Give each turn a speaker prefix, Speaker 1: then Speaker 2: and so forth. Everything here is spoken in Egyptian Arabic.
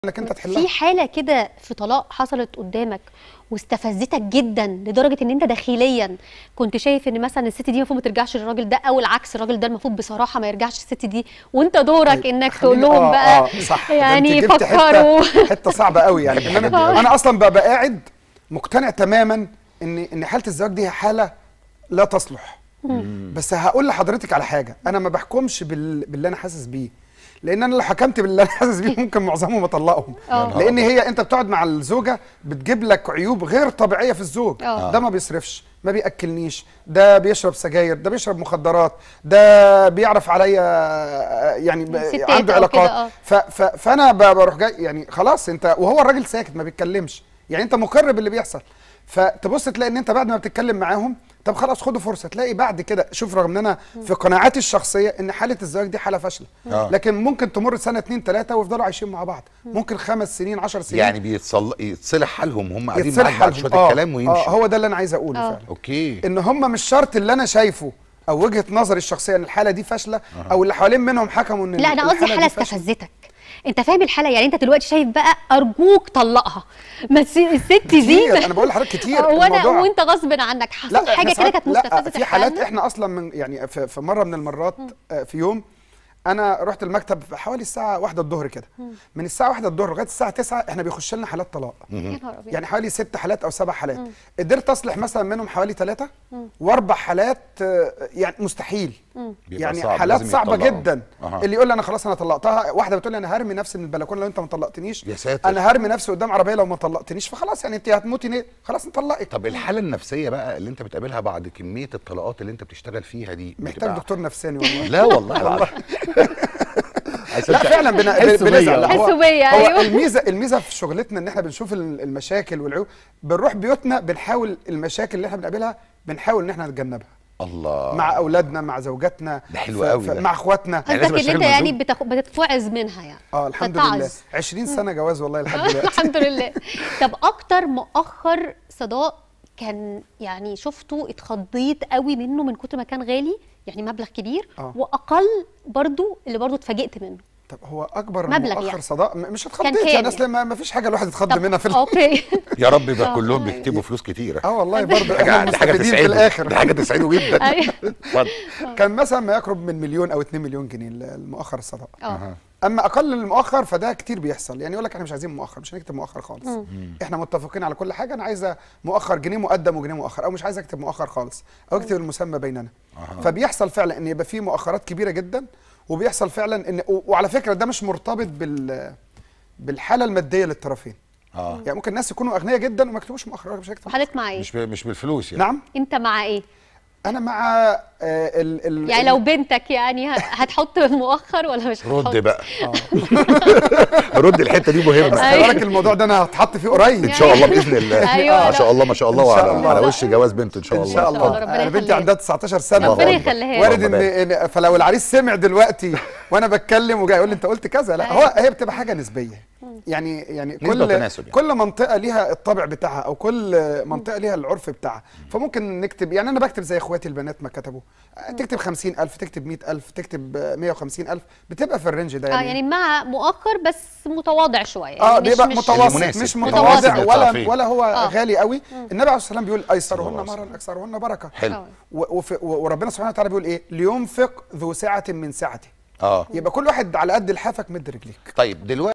Speaker 1: انك انت تحلها
Speaker 2: في حاله كده في طلاق حصلت قدامك واستفزتك جدا لدرجه ان انت داخليا كنت شايف ان مثلا الست دي المفروض ما ترجعش للراجل ده او العكس الراجل ده المفروض بصراحه ما يرجعش الست دي وانت دورك انك تقول
Speaker 1: خليني-
Speaker 2: لهم
Speaker 1: آه،
Speaker 2: بقى
Speaker 1: آه صح ده
Speaker 2: يعني
Speaker 1: أنت جبت
Speaker 2: فكروا
Speaker 1: حته, حتة صعبه قوي يعني إن انا انا اصلا ببقى قاعد مقتنع تماما ان ان حاله الزواج دي هي حاله لا تصلح بس هقول لحضرتك على حاجه انا ما بحكمش بال... باللي انا حاسس بيه لان انا لو حكمت باللي انا حاسس بيه ممكن معظمهم اطلقهم
Speaker 2: آه.
Speaker 1: لان هي انت بتقعد مع الزوجه بتجيب لك عيوب غير طبيعيه في الزوج
Speaker 2: آه.
Speaker 1: ده ما بيصرفش ما بياكلنيش ده بيشرب سجاير ده بيشرب مخدرات ده بيعرف عليا يعني ب-
Speaker 2: ستات
Speaker 1: عنده
Speaker 2: أو كده،
Speaker 1: علاقات
Speaker 2: آه.
Speaker 1: ف ف فانا ب- بروح جاي يعني خلاص انت وهو الراجل ساكت ما بيتكلمش يعني انت مقر باللي بيحصل فتبص تلاقي ان انت بعد ما بتتكلم معاهم طب خلاص خدوا فرصه تلاقي بعد كده شوف رغم ان انا في قناعاتي الشخصيه ان حاله الزواج دي حاله فاشله
Speaker 3: آه.
Speaker 1: لكن ممكن تمر سنه اتنين تلاته ويفضلوا عايشين مع بعض ممكن خمس سنين عشر سنين
Speaker 3: يعني بيتصل... يتصلح حالهم هم قاعدين
Speaker 1: يتصلح
Speaker 3: معاك بعد
Speaker 1: حالهم.
Speaker 3: شويه
Speaker 1: آه،
Speaker 3: الكلام ويمشي
Speaker 1: اه هو ده اللي انا عايز اقوله
Speaker 2: آه.
Speaker 1: فعلا
Speaker 3: اوكي
Speaker 1: ان هم مش شرط اللي انا شايفه او وجهه نظري الشخصيه ان الحاله دي فاشله او اللي حوالين منهم حكموا ان
Speaker 2: لا انا قصدي
Speaker 1: الحالة
Speaker 2: حاله
Speaker 1: دي فاشلة.
Speaker 2: استفزتك انت فاهم الحاله يعني انت دلوقتي شايف بقى ارجوك طلقها ما تس- الست دي
Speaker 1: كتير انا بقول لحضرتك كتير
Speaker 2: وانا
Speaker 1: الموضوع-
Speaker 2: وانت غصب عنك حصل
Speaker 1: إحنا
Speaker 2: حاجه كده
Speaker 1: ساعات-
Speaker 2: كانت
Speaker 1: لا
Speaker 2: مستفزه
Speaker 1: في حالات
Speaker 2: تحكيها
Speaker 1: احنا اصلا من يعني في, في مره من المرات آه، في يوم انا رحت المكتب في حوالي الساعه واحدة الظهر كده من الساعه واحدة الظهر لغايه الساعه 9 احنا بيخش لنا حالات طلاق
Speaker 2: يا نهار أبيض.
Speaker 1: يعني حوالي ست حالات او سبع حالات قدرت اصلح مثلا منهم حوالي ثلاثه واربع حالات آه، يعني مستحيل
Speaker 3: بيبقى
Speaker 1: يعني
Speaker 3: صعب،
Speaker 1: حالات
Speaker 3: لازم
Speaker 1: صعبه
Speaker 3: يتطلقوا.
Speaker 1: جدا
Speaker 3: أها.
Speaker 1: اللي يقول لي انا خلاص انا طلقتها واحده بتقول لي انا هرمي نفسي من البلكونه لو انت ما طلقتنيش
Speaker 3: يا ساتر.
Speaker 1: انا هرمي نفسي قدام عربيه لو ما طلقتنيش فخلاص يعني انت هتموتي ليه خلاص نطلقك
Speaker 3: طب الحاله النفسيه بقى اللي انت بتقابلها بعد كميه الطلاقات اللي انت بتشتغل فيها دي
Speaker 1: محتاج
Speaker 3: بتبقى-
Speaker 1: دكتور نفساني والله
Speaker 3: لا والله العظيم
Speaker 1: لا فعلا بن...
Speaker 3: حس بيا.
Speaker 1: بنزعل لا، هو-
Speaker 2: حس بيا،
Speaker 1: هو
Speaker 2: أيوه.
Speaker 1: الميزه الميزه في شغلتنا ان احنا بنشوف ال- المشاكل والعيوب بنروح بيوتنا بنحاول المشاكل اللي احنا بنقابلها بنحاول ان احنا نتجنبها
Speaker 3: الله
Speaker 1: مع اولادنا مع زوجاتنا
Speaker 3: ده حلو
Speaker 1: ف-
Speaker 3: قوي
Speaker 1: ف-
Speaker 3: ده.
Speaker 1: مع اخواتنا
Speaker 3: يعني لازم
Speaker 2: قصدك ان انت
Speaker 3: أشتغل
Speaker 2: يعني
Speaker 3: مزوج.
Speaker 2: بتاخ- بتتوعظ منها يعني
Speaker 1: اه الحمد
Speaker 2: تتعظ.
Speaker 1: لله 20 سنه جواز والله لحد دلوقتي
Speaker 2: الحمد لله طب اكتر مؤخر صداق كان يعني شفته اتخضيت قوي منه من كتر ما كان غالي يعني مبلغ كبير
Speaker 1: آه.
Speaker 2: واقل برضو اللي برضو اتفاجئت منه
Speaker 1: طب هو اكبر
Speaker 2: مبلغ
Speaker 1: مؤخر
Speaker 2: يعني.
Speaker 1: صداق م- مش
Speaker 2: كان
Speaker 1: اتخضيت
Speaker 2: كام
Speaker 1: يعني
Speaker 2: يعني؟
Speaker 1: اصل ما ما فيش حاجه الواحد يتخض
Speaker 2: طب
Speaker 1: منها في ال-
Speaker 2: اوكي
Speaker 3: يا رب يبقى
Speaker 2: آه.
Speaker 3: كلهم بيكتبوا فلوس كتيره
Speaker 1: اه والله برضه
Speaker 3: حاجه
Speaker 1: احنا
Speaker 3: دي حاجه
Speaker 1: مستفيدين في
Speaker 3: تسعده
Speaker 1: الاخر
Speaker 3: دي حاجه تسعده جدا
Speaker 2: أيوه.
Speaker 3: اتفضل
Speaker 1: كان مثلا ما يقرب من مليون او 2 مليون جنيه المؤخر الصداق
Speaker 2: اه
Speaker 1: اما اقل المؤخر فده كتير بيحصل يعني يقول لك احنا مش عايزين مؤخر مش هنكتب مؤخر خالص احنا متفقين على كل حاجه انا عايزه مؤخر جنيه مقدم وجنيه مؤخر او مش عايز اكتب مؤخر خالص او اكتب المسمى بيننا فبيحصل فعلا ان يبقى في مؤخرات كبيره جدا وبيحصل فعلا ان و- وعلى فكره ده مش مرتبط بال بالحاله الماديه للطرفين
Speaker 3: اه
Speaker 1: يعني ممكن الناس يكونوا اغنياء جدا وما يكتبوش مؤخر مش هيكتب
Speaker 2: وحضرتك مع ايه
Speaker 3: مش ب... مش بالفلوس يعني
Speaker 1: نعم
Speaker 2: انت مع ايه
Speaker 1: انا مع آه ال ال
Speaker 2: يعني لو بنتك يعني ه- هتحط مؤخر ولا مش هتحط
Speaker 3: رد بقى رد الحته دي
Speaker 1: بس
Speaker 3: مهمه
Speaker 1: خلي
Speaker 2: أيوه.
Speaker 1: بالك الموضوع ده انا هتحط فيه قريب
Speaker 3: ان شاء الله باذن الله
Speaker 2: أيوه،
Speaker 3: ما شاء الله ما شاء الله
Speaker 1: إن شاء
Speaker 3: وعلى
Speaker 1: الله.
Speaker 3: على وش جواز بنت ان شاء
Speaker 1: ان
Speaker 3: الله
Speaker 1: شاء
Speaker 2: الله،
Speaker 1: الله
Speaker 2: ربنا
Speaker 1: انا بنتي
Speaker 2: يخليها.
Speaker 1: عندها 19 سنه
Speaker 2: ربنا
Speaker 3: الله
Speaker 2: يخليها لك.
Speaker 1: وارد
Speaker 3: اللهم
Speaker 1: ان إن- فلو العريس سمع دلوقتي وانا بتكلم وجاي يقول لي انت قلت كذا لا هو هي بتبقى حاجه نسبيه يعني يعني
Speaker 3: نسبة
Speaker 1: كل
Speaker 3: وتناسب يعني.
Speaker 1: كل منطقه ليها الطبع بتاعها او كل منطقه ليها العرف بتاعها فممكن نكتب يعني انا بكتب زي اخواتي البنات ما كتبوا تكتب 50000 تكتب 100000 تكتب 150000 بتبقى في الرينج ده
Speaker 2: اه
Speaker 1: يعني
Speaker 2: يعني مع مؤخر بس متواضع شويه
Speaker 1: اه
Speaker 2: يعني
Speaker 1: بيبقى
Speaker 2: مش
Speaker 1: متوسط
Speaker 3: المناسب.
Speaker 1: مش
Speaker 3: متوسط
Speaker 1: متواضع ولا
Speaker 3: للطرفين.
Speaker 1: ولا هو
Speaker 2: آه.
Speaker 1: غالي قوي النبي عليه الصلاه والسلام بيقول
Speaker 3: صلى
Speaker 1: ايسرهن
Speaker 3: الله عليه
Speaker 1: مهرا
Speaker 3: وسلم.
Speaker 1: اكثرهن بركه
Speaker 3: حلو
Speaker 2: آه.
Speaker 1: و- وف- و- وربنا سبحانه وتعالى بيقول ايه لينفق ذو سعه من سعته
Speaker 3: اه
Speaker 1: يبقى كل واحد على قد لحافك مد رجليك
Speaker 3: طيب دلوقتي